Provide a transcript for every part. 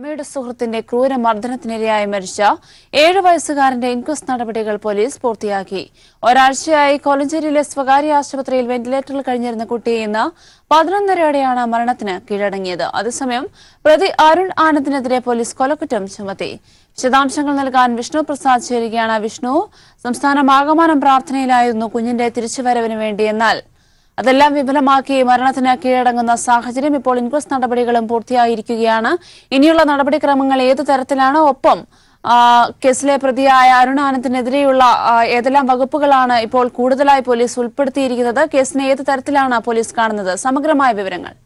അമ്മയുടെ സുഹൃത്തിന്റെ ക്രൂരമർദ്ദനത്തിനിരയായി മരിച്ച ഏഴ് വയസ്സുകാരന്റെ ഇൻക്വസ്റ്റ് നടപടികൾ പോലീസ് പൂർത്തിയാക്കി ഒരാഴ്ചയായി കോലഞ്ചേരിയിലെ സ്വകാര്യ ആശുപത്രിയിൽ വെന്റിലേറ്ററിൽ കഴിഞ്ഞിരുന്ന കുട്ടി ഇന്ന് പതിനൊന്നരയോടെയാണ് മരണത്തിന് കീഴടങ്ങിയത് അതേസമയം പ്രതി അരുൺ ആനന്ദിനെതിരെ പോലീസ് കൊലക്കുറ്റം ചുമത്തി വിശദാംശങ്ങൾ നൽകാൻ വിഷ്ണു പ്രസാദ് ചേരുകയാണ് വിഷ്ണു സംസ്ഥാനമാകമാനം പ്രാർത്ഥനയിലായിരുന്നു കുഞ്ഞിന്റെ തിരിച്ചുവരവിന് വേണ്ടി എന്നാൽ അതെല്ലാം വിപുലമാക്കി മരണത്തിന് കീഴടങ്ങുന്ന സാഹചര്യം ഇപ്പോൾ ഇൻക്വസ്റ്റ് നടപടികളും പൂർത്തിയായിരിക്കുകയാണ് ഇനിയുള്ള നടപടിക്രമങ്ങൾ ഏതു തരത്തിലാണ് ഒപ്പം ആ, കേസിലെ പ്രതിയായ അരുണാനന്ദിനെതിരെയുള്ള ആ, ഏതെല്ലാം വകുപ്പുകളാണ് ഇപ്പോൾ കൂടുതലായി പോലീസ് ഉൾപ്പെടുത്തിയിരിക്കുന്നത് കേസിനെ ഏത് തരത്തിലാണ് പോലീസ് കാണുന്നത് സമഗ്രമായ വിവരങ്ങൾ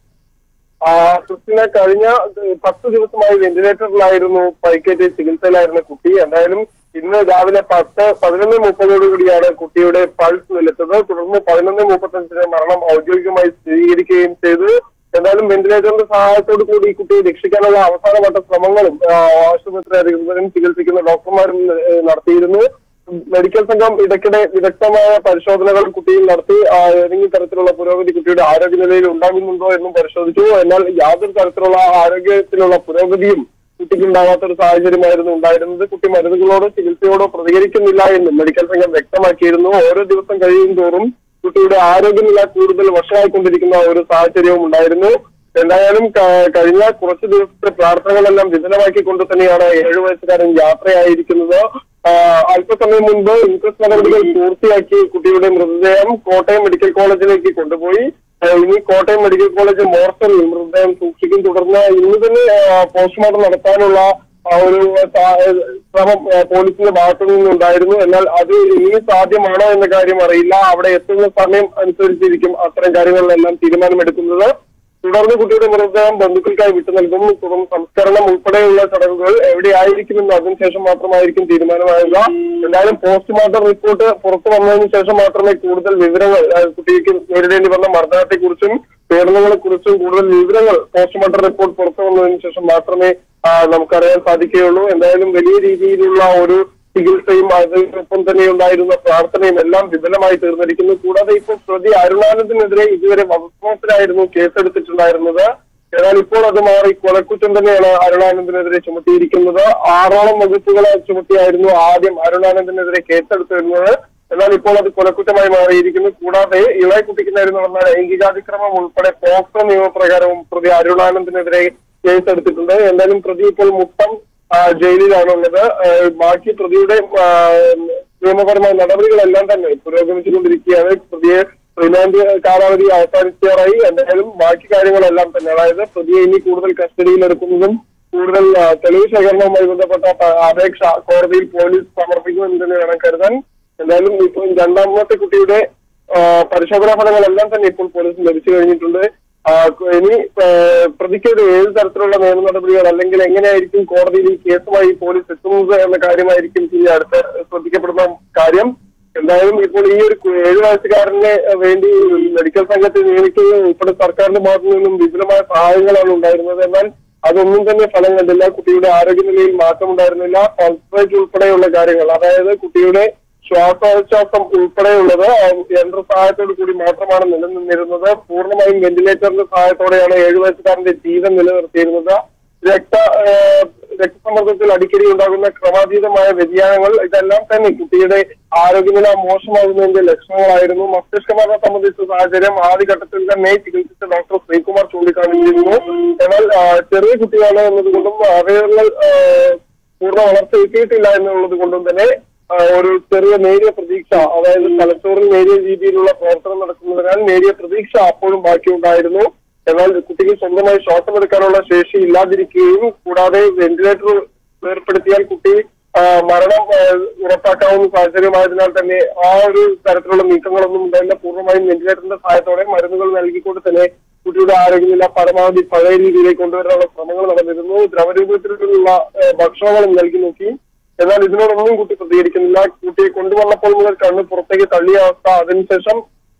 ആ, ക്രിസ്റ്റിന കഴിഞ്ഞ ഏഹ്, പത്ത് ദിവസമായി വെന്റിലേറ്ററിലായിരുന്നു പരിക്കേറ്റ് ചികിത്സയിലായിരുന്ന കുട്ടി എന്തായാലും ഇന്ന് രാവിലെ പത്ത് പതിനൊന്ന് മുപ്പതോടുകൂടിയാണ് കുട്ടിയുടെ പൾസ് നിലച്ചത് തുടർന്ന് പതിനൊന്ന് മുപ്പത്തഞ്ചിന് മരണം ഔദ്യോഗികമായി സ്ഥിരീകരിക്കുകയും ചെയ്തു എന്തായാലും വെന്റിലേറ്ററിന്റെ സഹായത്തോടു കൂടി ഈ കുട്ടിയെ രക്ഷിക്കാനുള്ള അവസാനവട്ട ശ്രമങ്ങളും ആ, ആശുപത്രി അധികൃതരും ചികിത്സിക്കുന്ന ഡോക്ടർമാരും ഏഹ്, നടത്തിയിരുന്നു മെഡിക്കൽ സംഘം ഇടയ്ക്കിടെ വിദഗ്ധമായ പരിശോധനകൾ കുട്ടിയിൽ നടത്തി ആ, ഏതെങ്കിലും തരത്തിലുള്ള പുരോഗതി കുട്ടിയുടെ ആരോഗ്യനിലയിൽ ഉണ്ടാകുന്നുണ്ടോ എന്നും പരിശോധിച്ചു എന്നാൽ യാതൊരു തരത്തിലുള്ള ആരോഗ്യത്തിലുള്ള പുരോഗതിയും കുട്ടിക്ക് ഉണ്ടാകാത്ത ഒരു സാഹചര്യമായിരുന്നു ഉണ്ടായിരുന്നത് കുട്ടി മരുന്നുകളോടോ ചികിത്സയോടോ പ്രതികരിക്കുന്നില്ല എന്നും മെഡിക്കൽ സംഘം വ്യക്തമാക്കിയിരുന്നു ഓരോ ദിവസം കഴിയും തോറും കുട്ടിയുടെ ആരോഗ്യനില കൂടുതൽ വഷളായിക്കൊണ്ടിരിക്കുന്ന ഒരു സാഹചര്യവും ഉണ്ടായിരുന്നു എന്തായാലും ക- കഴിഞ്ഞ കുറച്ച് ദിവസത്തെ പ്രാർത്ഥനകളെല്ലാം വിഫലമാക്കിക്കൊണ്ട് തന്നെയാണ് ഏഴു വയസ്സുകാരൻ യാത്രയായിരിക്കുന്നത് ആ, അല്പസമയം മുൻപ് ഇൻക്വസ്റ്റ് നടപടികൾ പൂർത്തിയാക്കി കുട്ടിയുടെ മൃതദേഹം കോട്ടയം മെഡിക്കൽ കോളേജിലേക്ക് കൊണ്ടുപോയി ആ, ഇനി കോട്ടയം മെഡിക്കൽ കോളേജ് മോർച്ചറിൽ മൃതദേഹം സൂക്ഷിക്കും തുടർന്ന് ഇന്ന് തന്നെ ആ, പോസ്റ്റ്മോർട്ടം നടത്താനുള്ള ആ ഒരു സാ- ശ്രമം ആ, പോലീസിന്റെ ഭാഗത്തു നിന്നുണ്ടായിരുന്നു എന്നാൽ അത് ഇനി സാധ്യമാണോ എന്ന കാര്യം അറിയില്ല അവിടെ എത്തുന്ന സമയം അനുസരിച്ചിരിക്കും അത്തരം കാര്യങ്ങളിലെല്ലാം തീരുമാനമെടുക്കുന്നത് തുടർന്ന് കുട്ടിയുടെ മൃതദേഹം ബന്ധുക്കൾക്കായി വിട്ടു നൽകും തുടർന്ന് സംസ്കരണം ഉൾപ്പെടെയുള്ള ചടങ്ങുകൾ എവിടെയായിരിക്കുമെന്ന് അതിനുശേഷം മാത്രമായിരിക്കും തീരുമാനമാകുക എന്തായാലും പോസ്റ്റ്മോർട്ടം റിപ്പോർട്ട് പുറത്തു വന്നതിന് ശേഷം മാത്രമേ കൂടുതൽ വിവരങ്ങൾ ആ, കുട്ടിക്ക് നേരിടേണ്ടി വന്ന മർദ്ദനത്തെക്കുറിച്ചും പീഡനങ്ങളെ കുറിച്ചും കൂടുതൽ വിവരങ്ങൾ പോസ്റ്റ്മോർട്ടം റിപ്പോർട്ട് പുറത്തു വന്നതിന് ശേഷം മാത്രമേ ആ, നമുക്കറിയാൻ സാധിക്കുകയുള്ളൂ എന്തായാലും വലിയ രീതിയിലുള്ള ഒരു ചികിത്സയും അതിനൊപ്പം തന്നെ ഉണ്ടായിരുന്ന പ്രാർത്ഥനയും എല്ലാം വിഫലമായി തീർന്നിരിക്കുന്നു കൂടാതെ ഇപ്പോൾ പ്രതി അരുണാനന്ദിനെതിരെ ഇതുവരെ വകുപ്പിലായിരുന്നു കേസെടുത്തിട്ടുണ്ടായിരുന്നത് എന്നാൽ ഇപ്പോൾ അത് മാറി കൊലക്കുറ്റം തന്നെയാണ് അരുണാനന്ദിനെതിരെ ചുമത്തിയിരിക്കുന്നത് ആറോളം വകുപ്പുകളെ ചുമത്തിയായിരുന്നു ആദ്യം അരുണാനന്ദിനെതിരെ കേസെടുത്തിരുന്നത് എന്നാൽ ഇപ്പോൾ അത് കൊലക്കുറ്റമായി മാറിയിരിക്കുന്നു കൂടാതെ ഇളയ കുട്ടിക്ക് നേരെ നടന്ന ലൈംഗികാതിക്രമം ഉൾപ്പെടെ പോക്സോ നിയമപ്രകാരവും പ്രതി അരുണാനന്ദിനെതിരെ കേസെടുത്തിട്ടുണ്ട് എന്തായാലും പ്രതി ഇപ്പോൾ മുട്ടം ആ, ജയിലിലാണുള്ളത് ആ, ബാക്കി പ്രതിയുടെ ആ, നിയമപരമായ നടപടികളെല്ലാം തന്നെ പുരോഗമിച്ചുകൊണ്ടിരിക്കുകയാണ് പ്രതിയെ റിമാൻഡ് കാലാവധി അവസാനിക്കാറായി എന്തായാലും ബാക്കി കാര്യങ്ങളെല്ലാം തന്നെ അതായത് പ്രതിയെ ഇനി കൂടുതൽ കസ്റ്റഡിയിൽ എടുക്കുന്നതും കൂടുതൽ ആ, തെളിവ് ശേഖരണവുമായി ബന്ധപ്പെട്ട പ- അപേക്ഷ കോടതിയിൽ പോലീസ് സമർപ്പിക്കുമെന്ന് തന്നെ വേണം കരുതാൻ എന്തായാലും ഇപ്പോൾ രണ്ടാമത്തെ കുട്ടിയുടെ ആ, പരിശോധനാ ഫലങ്ങളെല്ലാം തന്നെ ഇപ്പോൾ പോലീസിന് ലഭിച്ചു കഴിഞ്ഞിട്ടുണ്ട് ആ, ഇനി ആ, പ്രതിക്കെതിരെ ഏത് തരത്തിലുള്ള നിയമ നടപടികൾ അല്ലെങ്കിൽ എങ്ങനെയായിരിക്കും കോടതിയിൽ ഈ കേസുമായി പോലീസ് എത്തുന്നത് എന്ന കാര്യമായിരിക്കും ഇനി അടുത്ത ശ്രദ്ധിക്കപ്പെടുന്ന കാര്യം എന്തായാലും ഇപ്പോൾ ഈ ഒരു കു- ഏഴ് വയസ്സുകാരന് വേണ്ടി മെഡിക്കൽ സംഘത്തെ നിയമിക്കുകയും ഉൾപ്പെടെ സർക്കാരിന്റെ ഭാഗത്തു നിന്നും വിപുലമായ സഹായങ്ങളാണ് ഉണ്ടായിരുന്നത് എന്നാൽ അതൊന്നും തന്നെ ഫലം കണ്ടില്ല കുട്ടിയുടെ ആരോഗ്യനിലയിൽ മാറ്റമുണ്ടായിരുന്നില്ല പൾസ് റേറ്റ് ഉൾപ്പെടെയുള്ള കാര്യങ്ങൾ അതായത് കുട്ടിയുടെ ശ്വാസോച്ഛ്വാസം ഉൾപ്പെടെയുള്ളത് ആ, യന്ത്ര സഹായത്തോടു കൂടി മാത്രമാണ് നിലനിന്നിരുന്നത് പൂർണ്ണമായും വെന്റിലേറ്ററിന്റെ സഹായത്തോടെയാണ് ഏഴു വയസ്സുകാരന്റെ ജീവൻ നിലനിർത്തിയിരുന്നത് രക്ത ആ, രക്തസമ്മർദ്ദത്തിൽ അടിക്കടി ഉണ്ടാകുന്ന ക്രമാതീതമായ വ്യതിയാനങ്ങൾ ഇതെല്ലാം തന്നെ കുട്ടിയുടെ ആരോഗ്യനില മോശമാകുന്നതിന്റെ ലക്ഷണങ്ങളായിരുന്നു മസ്തിഷ്കമരണം സംബന്ധിച്ച സാഹചര്യം ആദ്യഘട്ടത്തിൽ തന്നെ ചികിത്സിച്ച ഡോക്ടർ ശ്രീകുമാർ ചൂണ്ടിക്കാണിച്ചിരുന്നു എന്നാൽ ആ, ചെറിയ കുട്ടിയാണ് എന്നതുകൊണ്ടും അവയവങ്ങൾ ആ, പൂർണ്ണ വളർച്ച എത്തിയിട്ടില്ല എന്നുള്ളത് കൊണ്ടും തന്നെ ആ, ഒരു ചെറിയ നേരിയ പ്രതീക്ഷ അതായത് തലച്ചോറിൽ നേരിയ രീതിയിലുള്ള പ്രവർത്തനം നടക്കുന്നതിനാൽ നേരിയ പ്രതീക്ഷ അപ്പോഴും ബാക്കിയുണ്ടായിരുന്നു എന്നാൽ കുട്ടിക്ക് സ്വന്തമായി ശ്വാസം എടുക്കാനുള്ള ശേഷി ഇല്ലാതിരിക്കുകയും കൂടാതെ വെന്റിലേറ്റർ ഏർപ്പെടുത്തിയാൽ കുട്ടി ആ, മരണം ആ, ഉറപ്പാക്കാവുന്ന സാഹചര്യമായതിനാൽ തന്നെ ആ ഒരു തരത്തിലുള്ള നീക്കങ്ങളൊന്നും ഉണ്ടായില്ല പൂർണ്ണമായും വെന്റിലേറ്ററിന്റെ സഹായത്തോടെ മരുന്നുകൾ നൽകിക്കൊണ്ട് തന്നെ കുട്ടിയുടെ ആരോഗ്യനില പരമാവധി പഴയ രീതിയിലേക്ക് കൊണ്ടുവരാനുള്ള ശ്രമങ്ങൾ നടന്നിരുന്നു ദ്രവരൂപത്തിലുള്ള ആ, ഭക്ഷണങ്ങളും നൽകി നോക്കി എന്നാൽ ഇതിനോടൊന്നും കുട്ടി പ്രതികരിക്കുന്നില്ല കുട്ടിയെ കൊണ്ടുവന്നപ്പോൾ മുതൽ കണ്ണ് പുറത്തേക്ക് തള്ളിയ അവസ്ഥ അതിനുശേഷം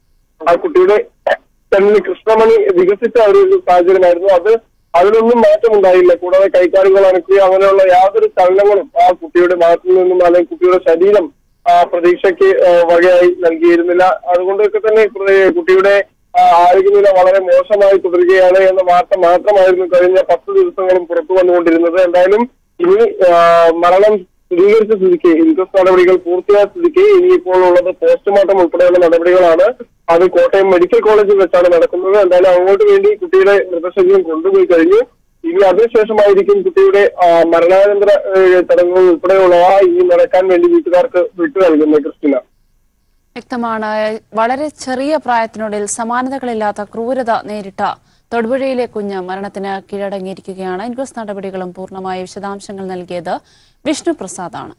ആ കുട്ടിയുടെ കണ്ണിന് കൃഷ്ണമണി വികസിച്ച ഒരു സാഹചര്യമായിരുന്നു അത് അതിലൊന്നും മാറ്റമുണ്ടായില്ല കൂടാതെ കൈകാലുകൾ അനക്കുകയോ അങ്ങനെയുള്ള യാതൊരു ചലനങ്ങളും ആ കുട്ടിയുടെ ഭാഗത്തു നിന്നും അല്ലെങ്കിൽ കുട്ടിയുടെ ശരീരം ആ പ്രതീക്ഷയ്ക്ക് ആ, വകയായി നൽകിയിരുന്നില്ല അതുകൊണ്ടൊക്കെ തന്നെ പ്ര- കുട്ടിയുടെ ആ, ആരോഗ്യനില വളരെ മോശമായി തുടരുകയാണ് എന്ന വാർത്ത മാത്രമായിരുന്നു കഴിഞ്ഞ പത്ത് ദിവസങ്ങളും പുറത്തു വന്നുകൊണ്ടിരുന്നത് എന്തായാലും ഇനി ആ, മരണം സ്ഥിരീകരിച്ച സ്ഥിതിക്ക് ഇൻക്വസ്റ്റ് നടപടികൾ പൂർത്തിയായ സ്ഥിതിക്ക് ഇനിയിപ്പോൾ ഉള്ളത് പോസ്റ്റ്മോർട്ടം ഉൾപ്പെടെയുള്ള നടപടികളാണ് അത് കോട്ടയം മെഡിക്കൽ കോളേജിൽ വെച്ചാണ് നടക്കുന്നത് എന്തായാലും അങ്ങോട്ട് വേണ്ടി കുട്ടിയുടെ മൃതശരീരം കൊണ്ടുപോയി കഴിഞ്ഞു ഇനി അതിനുശേഷമായിരിക്കും കുട്ടിയുടെ ആ, മരണാനന്തര ഏ, ചടങ്ങുകൾ ഉൾപ്പെടെയുള്ളവ ഇനി നടക്കാൻ വേണ്ടി വീട്ടുകാർക്ക് വിട്ടു നൽകുന്നത് ക്രിസ്റ്റിന വ്യക്തമാണ് വളരെ ചെറിയ പ്രായത്തിനുള്ളിൽ സമാനതകളില്ലാത്ത ക്രൂരത നേരിട്ട തൊടുപുഴയിലെ കുഞ്ഞ് മരണത്തിന് കീഴടങ്ങിയിരിക്കുകയാണ് ഇൻക്വസ്റ്റ് നടപടികളും പൂർണ്ണമായ വിശദാംശങ്ങൾ നൽകിയത് വിഷ്ണു പ്രസാദാണ്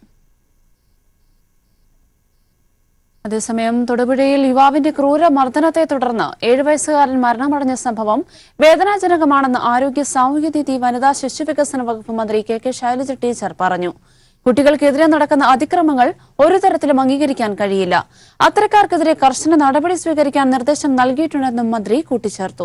അതേസമയം തൊടുപുഴയിൽ യുവാവിന്റെ ക്രൂര മർദ്ദനത്തെ തുടർന്ന് ഏഴു വയസ്സുകാരൻ മരണമടഞ്ഞ സംഭവം വേദനാജനകമാണെന്ന് ആരോഗ്യ സാമൂഹ്യനീതി വനിതാ ശിശുവികസന വകുപ്പ് മന്ത്രി കെ കെ ശൈലജ ടീച്ചർ പറഞ്ഞു കുട്ടികൾക്കെതിരെ നടക്കുന്ന അതിക്രമങ്ങൾ ഒരു തരത്തിലും അംഗീകരിക്കാൻ കഴിയില്ല അത്തരക്കാർക്കെതിരെ കർശന നടപടി സ്വീകരിക്കാൻ നിർദ്ദേശം നൽകിയിട്ടുണ്ടെന്നും മന്ത്രി കൂട്ടിച്ചേർത്തു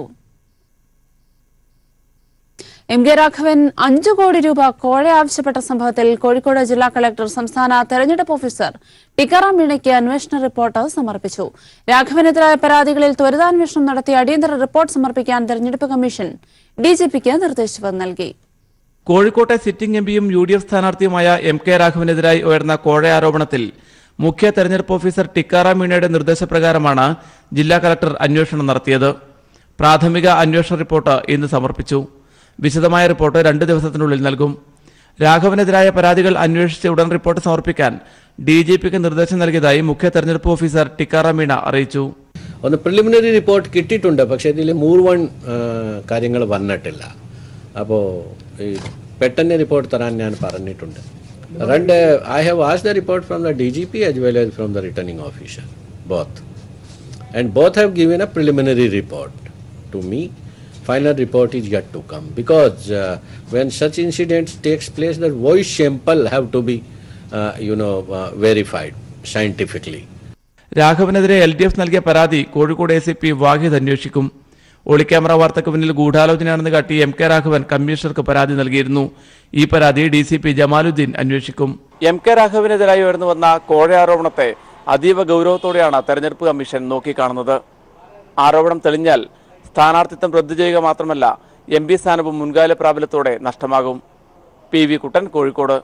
എം കെ രാഘവൻ അഞ്ചു കോടി രൂപ കോഴ ആവശ്യപ്പെട്ട സംഭവത്തിൽ കോഴിക്കോട് ജില്ലാ കളക്ടർ സംസ്ഥാന തെരഞ്ഞെടുപ്പ് ഓഫീസർ ടിക്കാറാം മീണയ്ക്ക് അന്വേഷണ റിപ്പോർട്ട് സമർപ്പിച്ചു രാഘവനെതിരായ പരാതികളിൽ ത്വരിതാന്വേഷണം നടത്തി അടിയന്തര റിപ്പോർട്ട് സമർപ്പിക്കാൻ തെരഞ്ഞെടുപ്പ് കമ്മീഷൻ ഡിജിപിക്ക് നിർദ്ദേശം നൽകി കോഴിക്കോട്ടെ സിറ്റിംഗ് എംപിയും യു ഡി എഫ് സ്ഥാനാർത്ഥിയുമായ എം കെ രാഘവനെതിരായി ഉയർന്ന കോഴ ആരോപണത്തിൽ മുഖ്യ തെരഞ്ഞെടുപ്പ് ഓഫീസർ ടിക്കാറാം മീണയുടെ നിർദ്ദേശപ്രകാരമാണ് ജില്ലാ കലക്ടർ അന്വേഷണം നടത്തിയത് പ്രാഥമിക അന്വേഷണ റിപ്പോർട്ട് ഇന്ന് സമർപ്പിച്ചു വിശദമായ റിപ്പോർട്ട് രണ്ട് ദിവസത്തിനുള്ളിൽ നൽകും രാഘവനെതിരായ പരാതികൾ അന്വേഷിച്ച് ഉടൻ റിപ്പോർട്ട് സമർപ്പിക്കാൻ ഡി ജി പിക്ക് നിർദ്ദേശം നൽകിയതായി മുഖ്യ തെരഞ്ഞെടുപ്പ് ഓഫീസർ ടിക്കാറാം മീണ അറിയിച്ചു ഒന്ന് പ്രിലിമിനറി റിപ്പോർട്ട് കിട്ടിയിട്ടുണ്ട് പക്ഷേ ഇതിൽ മുഴുവൻ കാര്യങ്ങൾ വന്നിട്ടില്ല അപ്പോൾ ഈ പെട്ടെന്ന് റിപ്പോർട്ട് തരാൻ ഞാൻ പറഞ്ഞിട്ടുണ്ട് രണ്ട് I have watch the report from the D G P as well as from the returning officer both and both have given a preliminary report to me final report is yet to come because uh, when such incidents takes place the voice sample have to be uh, you know uh, verified scientifically രാഘവനെതിരെ L D F നൽകിയ പരാതി Kozhikode A C P Wahid അന്വേഷിക്കും ഒളിക്യാമറ വാർത്തയ്ക്ക് പിന്നിൽ ഗൂഢാലോചനയാണെന്ന് കാട്ടി M K Raghavan കമ്മീഷണർക്ക് പരാതി നൽകിയിരുന്നു ഈ പരാതി ഡി സി പി ജമാലുദ്ദീൻ അന്വേഷിക്കും എം കെ രാഘവനെതിരായി ഉയർന്നു വന്ന കോഴ ആരോപണത്തെ അതീവ ഗൗരവത്തോടെയാണ് തെരഞ്ഞെടുപ്പ് കമ്മീഷൻ നോക്കിക്കാണുന്നത് ആരോപണം തെളിഞ്ഞാൽ സ്ഥാനാർത്ഥിത്വം റദ്ദു ചെയ്യുക മാത്രമല്ല എം പി സ്ഥാനവും മുൻകാല പ്രാബല്യത്തോടെ നഷ്ടമാകും പി വി കുട്ടൻ കോഴിക്കോട്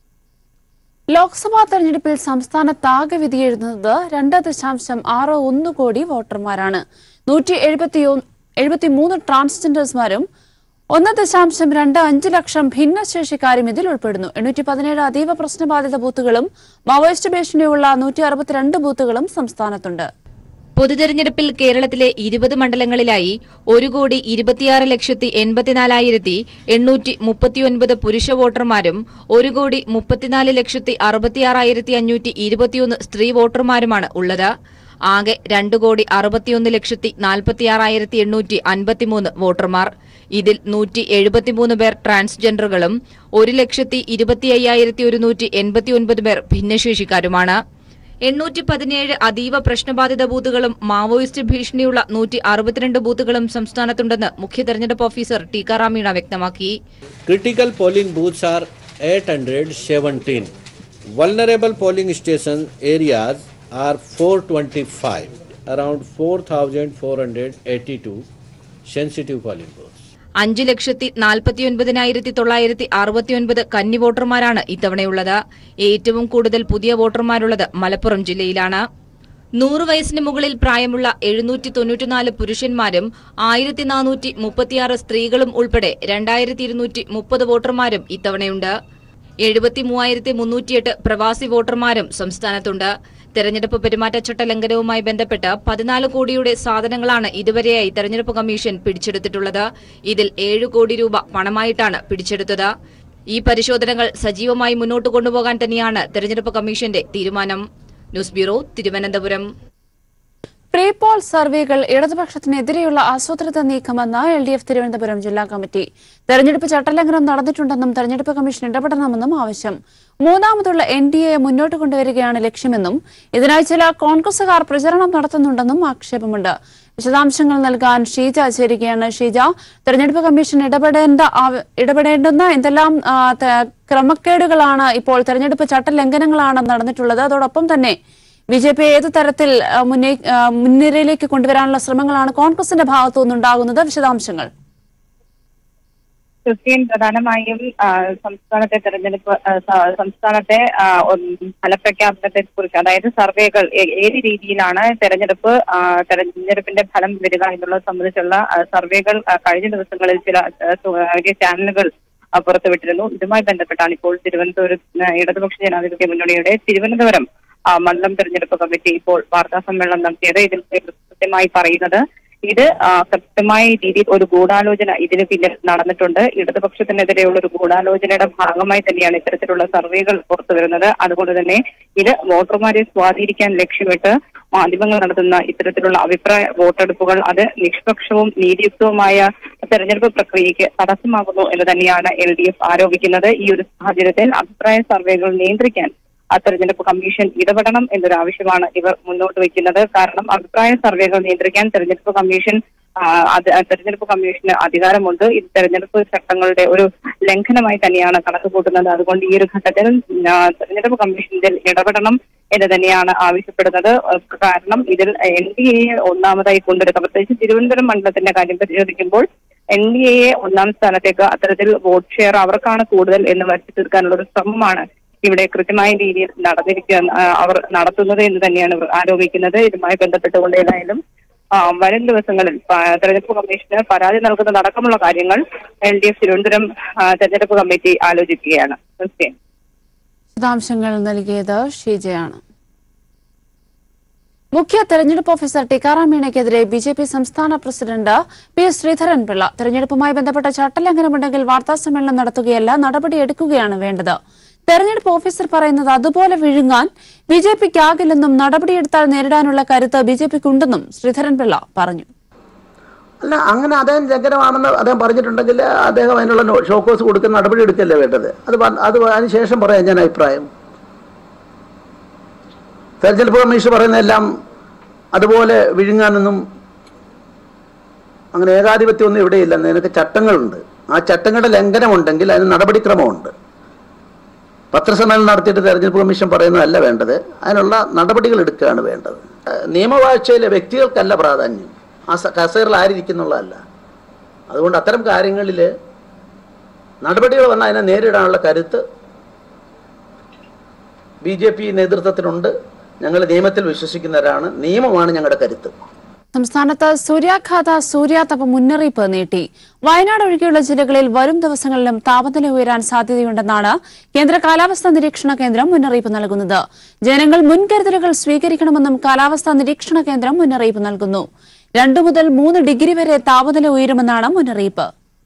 ലോക്സഭാ തെരഞ്ഞെടുപ്പിൽ സംസ്ഥാനത്താകെ വിധിയെഴുതുന്നത് രണ്ട് ദശാംശം ആറ് ഒന്ന് കോടി വോട്ടർമാരാണ് നൂറ്റി എഴുപത്തി എഴുപത്തിമൂന്ന് ട്രാൻസ്ജെൻഡേഴ്സ്മാരും ഒന്ന് ദശാംശം രണ്ട് അഞ്ച് ലക്ഷം ഭിന്നശേഷിക്കാരും ഇതിൽ ഉൾപ്പെടുന്നു എണ്ണൂറ്റി പതിനേഴ് അതീവ പ്രശ്നബാധിത ബൂത്തുകളും മാവോയിസ്റ്റ് ഭീഷണിയുള്ള നൂറ്റി അറുപത്തിരണ്ട് ബൂത്തുകളും സംസ്ഥാനത്തുണ്ട് പൊതുതെരഞ്ഞെടുപ്പിൽ കേരളത്തിലെ ഇരുപത് മണ്ഡലങ്ങളിലായി ഒരു കോടി ഇരുപത്തിയാറ് ലക്ഷത്തി എൺപത്തിനാലായിരത്തി എണ്ണൂറ്റി മുപ്പത്തിയൊൻപത് പുരുഷ വോട്ടർമാരും ഒരു കോടി മുപ്പത്തിനാല് ലക്ഷത്തി അറുപത്തിയാറായിരത്തി അഞ്ഞൂറ്റി ഇരുപത്തിയൊന്ന് സ്ത്രീ വോട്ടർമാരുമാണ് ഉള്ളത് ആകെ രണ്ട് കോടി അറുപത്തിയൊന്ന് ലക്ഷത്തി നാൽപ്പത്തിയാറായിരത്തി എണ്ണൂറ്റി അൻപത്തിമൂന്ന് വോട്ടർമാർ ഇതിൽ നൂറ്റി എഴുപത്തിമൂന്ന് പേർ ട്രാൻസ്ജെൻഡറുകളും ഒരു ലക്ഷത്തി ഇരുപത്തി അയ്യായിരത്തി ഒരുന്നൂറ്റി എൺപത്തിയൊൻപത് പേർ ഭിന്നശേഷിക്കാരുമാണ് എണ്ണൂറ്റി പതിനേഴ് അതീവ പ്രശ്നബാധിത ബൂത്തുകളും മാവോയിസ്റ്റ് ഭീഷണിയുള്ള നൂറ്റി അറുപത്തിരണ്ട് ബൂത്തുകളും സംസ്ഥാനത്തുണ്ടെന്ന് മുഖ്യ തെരഞ്ഞെടുപ്പ് ഓഫീസർ ടീക്കാറാം മീണ വ്യക്തമാക്കി Critical polling booths are 817. Vulnerable polling station areas are 425, around 4,482 sensitive polling booths. അഞ്ച് ലക്ഷത്തി നാൽപ്പത്തിയൊൻപതിനായിരത്തി തൊള്ളായിരത്തി അറുപത്തിയൊൻപത് കന്നി വോട്ടർമാരാണ് ഇത്തവണയുള്ളത് ഏറ്റവും കൂടുതൽ പുതിയ വോട്ടർമാരുള്ളത് മലപ്പുറം ജില്ലയിലാണ് നൂറ് വയസ്സിന് മുകളിൽ പ്രായമുള്ള എഴുന്നൂറ്റി തൊണ്ണൂറ്റിനാല് പുരുഷന്മാരും ആയിരത്തി നാനൂറ്റി മുപ്പത്തിയാറ് സ്ത്രീകളും ഉൾപ്പെടെ രണ്ടായിരത്തി ഇരുന്നൂറ്റി മുപ്പത് വോട്ടർമാരും ഇത്തവണയുണ്ട് എഴുപത്തി മൂവായിരത്തി മുന്നൂറ്റിയെട്ട് പ്രവാസി വോട്ടർമാരും സംസ്ഥാനത്തുണ്ട് തെരഞ്ഞെടുപ്പ് പെരുമാറ്റച്ചട്ട ലംഘനവുമായി ബന്ധപ്പെട്ട് പതിനാല് കോടിയുടെ സാധനങ്ങളാണ് ഇതുവരെയായി തെരഞ്ഞെടുപ്പ് കമ്മീഷൻ പിടിച്ചെടുത്തിട്ടുള്ളത് ഇതിൽ ഏഴ് കോടി രൂപ പണമായിട്ടാണ് പിടിച്ചെടുത്തത് ഈ പരിശോധനകൾ സജീവമായി മുന്നോട്ട് കൊണ്ടുപോകാൻ തന്നെയാണ് തെരഞ്ഞെടുപ്പ് കമ്മീഷന്റെ തീരുമാനം news bureau Thiruvananthapuram pre poll സർവേകൾ ഇടതുപക്ഷത്തിനെതിരെയുള്ള ആസൂത്രിത നീക്കമെന്ന് എൽ ഡി എഫ് തിരുവനന്തപുരം ജില്ലാ കമ്മിറ്റി തെരഞ്ഞെടുപ്പ് ചട്ടലംഘനം നടന്നിട്ടുണ്ടെന്നും തെരഞ്ഞെടുപ്പ് കമ്മീഷൻ ഇടപെടണമെന്നും ആവശ്യം മൂന്നാമതുള്ള എൻ ഡി എ മുന്നോട്ട് കൊണ്ടുവരികയാണ് ലക്ഷ്യമെന്നും ഇതിനായി ചില കോൺഗ്രസുകാർ പ്രചരണം നടത്തുന്നുണ്ടെന്നും ആക്ഷേപമുണ്ട് വിശദാംശങ്ങൾ നൽകാൻ ഷീജ ചേരുകയാണ് ഷീജ തെരഞ്ഞെടുപ്പ് കമ്മീഷൻ ഇടപെടേണ്ട ആവ- ഇടപെടേണ്ടുന്ന എന്തെല്ലാം ആ, ത- ക്രമക്കേടുകളാണ് ഇപ്പോൾ തെരഞ്ഞെടുപ്പ് ചട്ടലംഘനങ്ങളാണ് നടന്നിട്ടുള്ളത് അതോടൊപ്പം തന്നെ ബി ജെ പി ഏത് തരത്തിൽ ആ, മുന്നേ ആ, മുൻനിരയിലേക്ക് കൊണ്ടുവരാനുള്ള ശ്രമങ്ങളാണ് കോൺഗ്രസിന്റെ ഭാഗത്തു നിന്നുണ്ടാകുന്നത് വിശദാംശങ്ങൾ ക്രിസ്ത്യൻ പ്രധാനമായും ആ, സംസ്ഥാനത്തെ തെരഞ്ഞെടുപ്പ് ആ, സ- സംസ്ഥാനത്തെ ആ, ഉം, ഫലപ്രഖ്യാപനത്തെ കുറിച്ച് അതായത് സർവേകൾ ഏ- ഏത് രീതിയിലാണ് തെരഞ്ഞെടുപ്പ് ആ, തെരഞ്ഞെടുപ്പിന്റെ ഫലം വരിക എന്നുള്ളത് സംബന്ധിച്ചുള്ള ആ, സർവേകൾ ആ, കഴിഞ്ഞ ദിവസങ്ങളിൽ ചില ആ, സ്വകാര്യ ചാനലുകൾ ആ, പുറത്തുവിട്ടിരുന്നു ഇതുമായി ബന്ധപ്പെട്ടാണ് ഇപ്പോൾ തിരുവനന്തപുരം ആ, ഇടതുപക്ഷ ജനാധിപത്യ മുന്നണിയുടെ തിരുവനന്തപുരം ആ, മണ്ഡലം തെരഞ്ഞെടുപ്പ് കമ്മിറ്റി ഇപ്പോൾ വാർത്താ സമ്മേളനം നടത്തിയത് ഇതിൽ കൃത്യമായി പറയുന്നത് ഇത് ആ, കൃത്യമായ രീതിയിൽ ഒരു ഗൂഢാലോചന ഇതിന് പിന്നിൽ നടന്നിട്ടുണ്ട് ഇടതുപക്ഷത്തിനെതിരെയുള്ള ഒരു ഗൂഢാലോചനയുടെ ഭാഗമായി തന്നെയാണ് ഇത്തരത്തിലുള്ള സർവേകൾ പുറത്തുവരുന്നത് അതുകൊണ്ട് തന്നെ ഇത് വോട്ടർമാരെ സ്വാധീനിക്കാൻ ലക്ഷ്യമിട്ട് മാധ്യമങ്ങൾ നടത്തുന്ന ഇത്തരത്തിലുള്ള അഭിപ്രായ വോട്ടെടുപ്പുകൾ അത് നിഷ്പക്ഷവും നീതിയുക്തവുമായ തെരഞ്ഞെടുപ്പ് പ്രക്രിയയ്ക്ക് തടസ്സമാകുന്നു എന്ന് തന്നെയാണ് എൽ ഡി എഫ് ആരോപിക്കുന്നത് ഈ ഒരു സാഹചര്യത്തിൽ അഭിപ്രായ സർവേകൾ നിയന്ത്രിക്കാൻ ആ തെരഞ്ഞെടുപ്പ് കമ്മീഷൻ ഇടപെടണം എന്നൊരു ആവശ്യമാണ് ഇവർ മുന്നോട്ട് വയ്ക്കുന്നത് കാരണം അഭിപ്രായ സർവേകൾ നിയന്ത്രിക്കാൻ തെരഞ്ഞെടുപ്പ് കമ്മീഷൻ ആ, അത് ആ തെരഞ്ഞെടുപ്പ് കമ്മീഷന് അധികാരമുണ്ട് ഇത് തെരഞ്ഞെടുപ്പ് ചട്ടങ്ങളുടെ ഒരു ലംഘനമായി തന്നെയാണ് കണക്ക് കൂട്ടുന്നത് അതുകൊണ്ട് ഈ ഒരു ഘട്ടത്തിൽ ആ, തെരഞ്ഞെടുപ്പ് കമ്മീഷൻ ഇതിൽ ഇടപെടണം എന്ന് തന്നെയാണ് ആവശ്യപ്പെടുന്നത് ആ, കാരണം ഇതിൽ എൻ ഡി എ ഒന്നാമതായി കൊണ്ടുവരുക പ്രത്യേകിച്ച് തിരുവനന്തപുരം മണ്ഡലത്തിന്റെ കാര്യം പരിശോധിക്കുമ്പോൾ എൻ ഡി എയെ ഒന്നാം സ്ഥാനത്തേക്ക് അത്തരത്തിൽ വോട്ട് ഷെയർ അവർക്കാണ് കൂടുതൽ എന്ന് വരുത്തി തീർക്കാനുള്ള ഒരു ശ്രമമാണ് ഇവിടെ കൃത്യമായ രീതിയിൽ നടന്നിരിക്കുക ആ, അവർ നടത്തുന്നത് എന്ന് തന്നെയാണ് ഇവർ ആരോപിക്കുന്നത് ഇതുമായി ബന്ധപ്പെട്ടുകൊണ്ട് ഏതായാലും ആ, വരും ദിവസങ്ങളിൽ പ- തെരഞ്ഞെടുപ്പ് കമ്മീഷന് പരാതി നൽകുന്നതടക്കമുള്ള കാര്യങ്ങൾ എൽ ഡി എഫ് തിരുവനന്തപുരം ആ, തെരഞ്ഞെടുപ്പ് കമ്മിറ്റി ആലോചിക്കുകയാണ് ക്രിസ്ത്യൻ വിശദാംശങ്ങൾ നൽകിയത് ഷീജയാണ് മുഖ്യ തെരഞ്ഞെടുപ്പ് ഓഫീസർ ടിക്കാറാം മീണയ്ക്കെതിരെ ബി ജെ പി സംസ്ഥാന പ്രസിഡന്റ് പി എസ് ശ്രീധരൻപിള്ള തെരഞ്ഞെടുപ്പുമായി ബന്ധപ്പെട്ട ചട്ടലംഘനമുണ്ടെങ്കിൽ വാർത്താസമ്മേളനം നടത്തുകയല്ല നടപടിയെടുക്കുകയാണ് വേണ്ടത് തെരഞ്ഞെടുപ്പ് ഓഫീസർ പറയുന്നത് അതുപോലെ വിഴുങ്ങാൻ ബി ജെ പിക്കാകില്ലെന്നും നടപടിയെടുത്താൽ നേരിടാനുള്ള കരുത്ത് ബി ജെ പിക്കുണ്ടെന്നും ശ്രീധരൻപിള്ള പറഞ്ഞു അല്ല അങ്ങനെ അദ്ദേഹം ലംഘനമാണെന്ന് അദ്ദേഹം പറഞ്ഞിട്ടുണ്ടെങ്കിൽ അദ്ദേഹം അതിനുള്ള നോ- ഷോക്കോസ് കൊടുക്കുന്ന നടപടി എടുക്കല്ലേ വേണ്ടത് അത് പ- അത് അതിന് ശേഷം പറയാം ഞാൻ അഭിപ്രായം തെരഞ്ഞെടുപ്പ് കമ്മീഷൻ പറയുന്നതെല്ലാം അതുപോലെ വിഴുങ്ങാനൊന്നും അങ്ങനെ ഏകാധിപത്യമൊന്നും ഇവിടെയില്ല നിനക്ക് ചട്ടങ്ങളുണ്ട് ആ ചട്ടങ്ങളുടെ ലംഘനമുണ്ടെങ്കിൽ അതിന് നടപടിക്രമമുണ്ട് പത്രസമ്മേളനം നടത്തിയിട്ട് തെരഞ്ഞെടുപ്പ് കമ്മീഷൻ പറയുന്നതല്ല വേണ്ടത് അതിനുള്ള നടപടികൾ എടുക്കുകയാണ് വേണ്ടത് ഏഹ് നിയമവാഴ്ചയിലെ വ്യക്തികൾക്കല്ല പ്രാധാന്യം ആ സ- കസേരയിൽ ആരിയ്ക്കുന്നുള്ളതല്ല അതുകൊണ്ട് അത്തരം കാര്യങ്ങളിൽ നടപടികൾ വന്നാൽ അതിനെ നേരിടാനുള്ള കരുത്ത് ബി ജെ പി നേതൃത്വത്തിനുണ്ട് ഞങ്ങൾ നിയമത്തിൽ വിശ്വസിക്കുന്നവരാണ് നിയമമാണ് ഞങ്ങളുടെ കരുത്ത് സംസ്ഥാനത്ത് സൂര്യാഘാത സൂര്യാതപ മുന്നറിയിപ്പ് നീട്ടി വയനാട് ഒഴികെയുള്ള ജില്ലകളിൽ വരും ദിവസങ്ങളിലും താപനില ഉയരാൻ സാധ്യതയുണ്ടെന്നാണ് കേന്ദ്ര കാലാവസ്ഥാ നിരീക്ഷണ കേന്ദ്രം മുന്നറിയിപ്പ് നൽകുന്നത് ജനങ്ങൾ മുൻകരുതലുകൾ സ്വീകരിക്കണമെന്നും കാലാവസ്ഥാ നിരീക്ഷണ കേന്ദ്രം മുന്നറിയിപ്പ് നൽകുന്നു രണ്ടു മുതൽ മൂന്ന് ഡിഗ്രി വരെ താപനില ഉയരുമെന്നാണ് മുന്നറിയിപ്പ്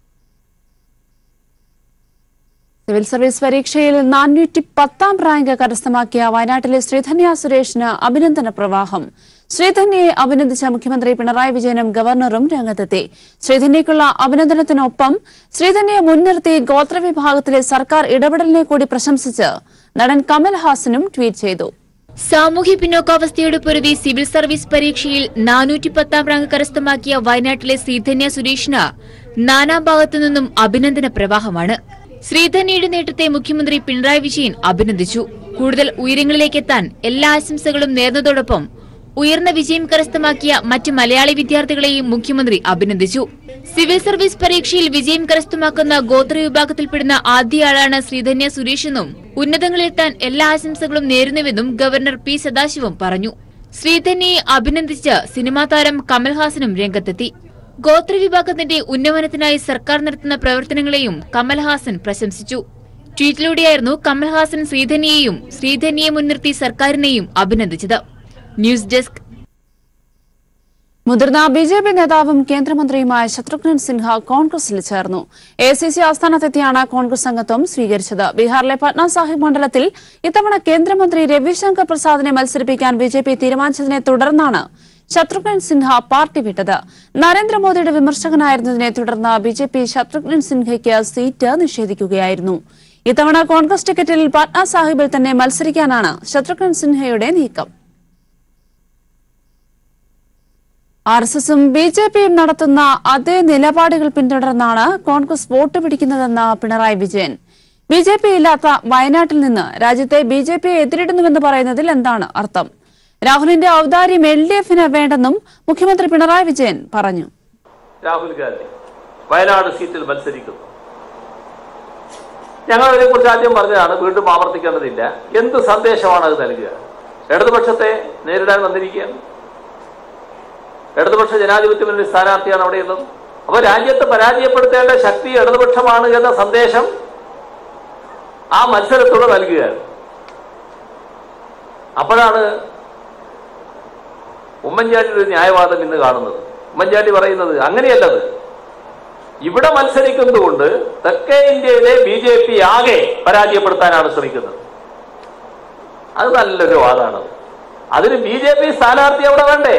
സിവിൽ സർവീസ് പരീക്ഷയിൽ നാനൂറ്റി പത്താം റാങ്ക് കരസ്ഥമാക്കിയ വയനാട്ടിലെ ശ്രീധന്യ സുരേഷിന് അഭിനന്ദന പ്രവാഹം ശ്രീധന്യയെ അഭിനന്ദിച്ച മുഖ്യമന്ത്രി പിണറായി വിജയനും ഗവർണറും രംഗത്തെത്തി ശ്രീധന്യയ്ക്കുള്ള അഭിനന്ദനത്തിനൊപ്പം ശ്രീധന്യയെ മുൻനിർത്തി ഗോത്രവിഭാഗത്തിലെ സർക്കാർ ഇടപെടലിനെ കൂടി പ്രശംസിച്ച് നടൻ കമൽഹാസനും ട്വീറ്റ് ചെയ്തു സാമൂഹ്യ പിന്നോക്കാവസ്ഥയുടെ പൊരുതി സിവിൽ സർവീസ് പരീക്ഷയിൽ നാനൂറ്റി പത്താം റാങ്ക് കരസ്ഥമാക്കിയ വയനാട്ടിലെ ശ്രീധന്യ സുരേഷിന് നാനാഭാഗത്തു നിന്നും അഭിനന്ദന പ്രവാഹമാണ് ശ്രീധന്യയുടെ നേട്ടത്തെ മുഖ്യമന്ത്രി പിണറായി വിജയൻ അഭിനന്ദിച്ചു കൂടുതൽ ഉയരങ്ങളിലേക്കെത്താൻ എല്ലാ ആശംസകളും നേർന്നതോടൊപ്പം ഉയർന്ന വിജയം കരസ്ഥമാക്കിയ മറ്റ് മലയാളി വിദ്യാർത്ഥികളെയും മുഖ്യമന്ത്രി അഭിനന്ദിച്ചു സിവിൽ സർവീസ് പരീക്ഷയിൽ വിജയം കരസ്ഥമാക്കുന്ന ഗോത്ര വിഭാഗത്തിൽപ്പെടുന്ന ആദ്യയാളാണ് ശ്രീധന്യ സുരേഷെന്നും ഉന്നതങ്ങളിലെത്താൻ എല്ലാ ആശംസകളും നേരുന്നുവെന്നും ഗവർണർ പി സദാശിവം പറഞ്ഞു ശ്രീധന്യയെ അഭിനന്ദിച്ച് സിനിമാ താരം കമൽഹാസനും രംഗത്തെത്തി ഗോത്രവിഭാഗത്തിന്റെ ഉന്നമനത്തിനായി സർക്കാർ നടത്തുന്ന പ്രവർത്തനങ്ങളെയും കമൽഹാസൻ പ്രശംസിച്ചു ട്വീറ്റിലൂടെയായിരുന്നു കമൽഹാസൻ ശ്രീധന്യയെയും ശ്രീധന്യയെ മുൻനിർത്തി സർക്കാരിനെയും അഭിനന്ദിച്ചത് ന്യൂസ് ഡെസ്ക് മുതിർന്ന ബി ജെ പി നേതാവും കേന്ദ്രമന്ത്രിയുമായ ശത്രുഘ്നൻ സിൻഹ കോൺഗ്രസിൽ ചേർന്നു എ സി സി ആസ്ഥാനത്തെത്തിയാണ് കോൺഗ്രസ് അംഗത്വം സ്വീകരിച്ചത് ബീഹാറിലെ പട്ന സാഹിബ് മണ്ഡലത്തിൽ ഇത്തവണ കേന്ദ്രമന്ത്രി രവിശങ്കർ പ്രസാദിനെ മത്സരിപ്പിക്കാൻ ബി ജെ പി തീരുമാനിച്ചതിനെ തുടർന്നാണ് ശത്രുഘ്നൻ സിൻഹ പാർട്ടി വിട്ടത് നരേന്ദ്രമോദിയുടെ വിമർശകനായിരുന്നതിനെ തുടർന്ന് ബി ജെ പി ശത്രുഘ്നൻ സിൻഹയ്ക്ക് സീറ്റ് നിഷേധിക്കുകയായിരുന്നു ഇത്തവണ കോൺഗ്രസ് ടിക്കറ്റിൽ പാട്ന സാഹിബിൽ തന്നെ മത്സരിക്കാനാണ് ശത്രുഘ്നൻ സിൻഹയുടെ നീക്കം ആർ എസ് എസും ബി ജെ പിയും നടത്തുന്ന അതേ നിലപാടുകൾ പിന്തുടർന്നാണ് കോൺഗ്രസ് വോട്ട് പിടിക്കുന്നതെന്ന് Pinarayi Vijayan B J P ഇല്ലാത്ത വയനാട്ടിൽ നിന്ന് രാജ്യത്തെ ബി ജെ പിയെ എതിരിടുന്നുവെന്ന് പറയുന്നതിൽ എന്താണ് അർത്ഥം രാഹുലിന്റെ ഔദാര്യം എൽ ഡി എഫിന് വേണ്ടെന്നും മുഖ്യമന്ത്രി പിണറായി വിജയൻ പറഞ്ഞു രാഹുൽ ഗാന്ധി വയനാട് സീറ്റിൽ മത്സരിക്കുന്നു ഞങ്ങൾ അതിനെക്കുറിച്ച് ആദ്യം പറഞ്ഞതാണ് വീണ്ടും ആവർത്തിക്കേണ്ടതില്ല എന്ത് സന്ദേശമാണ് അത് നൽകുക ഇടതുപക്ഷത്തെ നേരിടാൻ വന്നിരിക്കുകയാണ് ഇടതുപക്ഷ ജനാധിപത്യ മുന്നണി സ്ഥാനാർത്ഥിയാണ് അവിടെ ഉള്ളത് അപ്പൊ രാജ്യത്ത് പരാജയപ്പെടുത്തേണ്ട ശക്തി ഇടതുപക്ഷമാണ് എന്ന സന്ദേശം ആ മത്സരത്തോടെ നൽകുകയാണ് അപ്പോഴാണ് ഉമ്മൻചാണ്ടിയുടെ ഒരു ന്യായവാദം ഇന്ന് കാണുന്നത് ഉമ്മൻചാണ്ടി പറയുന്നത് അങ്ങനെയല്ലത് ഇവിടെ മത്സരിക്കുന്നതുകൊണ്ട് തെക്കേ ഇന്ത്യയിലെ ബി ജെ പി ആകെ പരാജയപ്പെടുത്താനാണ് ശ്രമിക്കുന്നത് അത് നല്ലൊരു വാദമാണ് അതിന് ബി ജെ പി സ്ഥാനാർത്ഥി അവിടെ വേണ്ടേ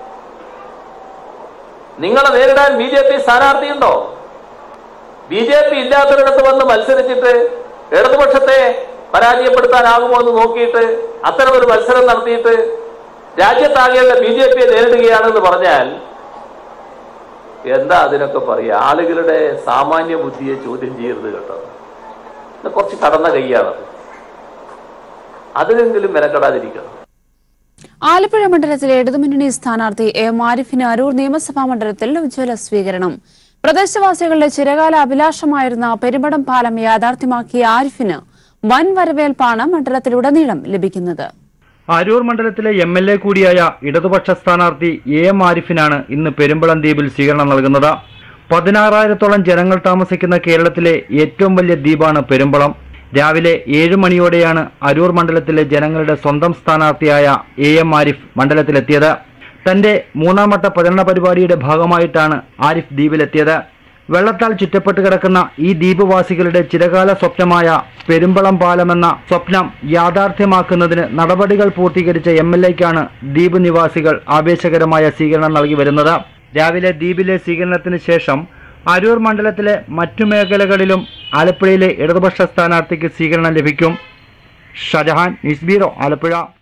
നിങ്ങളെ നേരിടാൻ ബി ജെ പി സ്ഥാനാർത്ഥി ഉണ്ടോ ബി ജെ പി ഇല്ലാത്തൊരിടത്ത് വന്ന് മത്സരിച്ചിട്ട് ഇടതുപക്ഷത്തെ പരാജയപ്പെടുത്താനാകുമോ എന്ന് നോക്കിയിട്ട് അത്തരമൊരു മത്സരം നടത്തിയിട്ട് രാജ്യത്താകെയുള്ള ബി ജെ പിയെ നേരിടുകയാണെന്ന് പറഞ്ഞാൽ എന്താ അതിനൊക്കെ പറയുക ആളുകളുടെ സാമാന്യ ബുദ്ധിയെ ചോദ്യം ചെയ്യരുത് കേട്ടോ ഇത് കുറച്ച് കടന്ന കൈയാണ് അതിനെങ്കിലും മെനക്കെടാതിരിക്കണം ആലപ്പുഴ മണ്ഡലത്തിലെ ഇടതുമുന്നണി സ്ഥാനാർത്ഥി എ മാരിഫിന് അരൂർ നിയമസഭാ മണ്ഡലത്തിൽ ഉജ്ജ്വല സ്വീകരണം പ്രദേശവാസികളുടെ ചിരകാല അഭിലാഷമായിരുന്ന പെരുമ്പടം പാലം യാഥാർത്ഥ്യമാക്കിയ ആരിഫിന് വൻ വരവേൽപ്പാണ് മണ്ഡലത്തിലുടനീളം ലഭിക്കുന്നത് അരൂർ മണ്ഡലത്തിലെ എം എൽ എ കൂടിയായ ഇടതുപക്ഷ സ്ഥാനാർത്ഥി എ എം ആരിഫിനാണ് ഇന്ന് പെരുമ്പളം ദ്വീപിൽ സ്വീകരണം നൽകുന്നത് പതിനാറായിരത്തോളം ജനങ്ങൾ താമസിക്കുന്ന കേരളത്തിലെ ഏറ്റവും വലിയ ദ്വീപാണ് പെരുമ്പളം രാവിലെ ഏഴ് മണിയോടെയാണ് അരൂർ മണ്ഡലത്തിലെ ജനങ്ങളുടെ സ്വന്തം സ്ഥാനാർത്ഥിയായ എ എം ആരിഫ് മണ്ഡലത്തിലെത്തിയത് തന്റെ മൂന്നാം വട്ട പ്രചരണ പരിപാടിയുടെ ഭാഗമായിട്ടാണ് ആരിഫ് ദ്വീപിലെത്തിയത് വെള്ളത്താൽ ചുറ്റപ്പെട്ട് കിടക്കുന്ന ഈ ദ്വീപവാസികളുടെ ചിരകാല സ്വപ്നമായ പെരുമ്പളം പാലമെന്ന സ്വപ്നം യാഥാർത്ഥ്യമാക്കുന്നതിന് നടപടികൾ പൂർത്തീകരിച്ച എം എൽ എക്കാണ് ദ്വീപ് നിവാസികൾ ആവേശകരമായ സ്വീകരണം നൽകി വരുന്നത് രാവിലെ ദ്വീപിലെ സ്വീകരണത്തിന് ശേഷം അരൂർ മണ്ഡലത്തിലെ മറ്റു മേഖലകളിലും ആലപ്പുഴയിലെ ഇടതുപക്ഷ സ്ഥാനാർത്ഥിക്ക് സ്വീകരണം ലഭിക്കും ഷജഹാൻ ന്യൂസ് ബ്യൂറോ ആലപ്പുഴ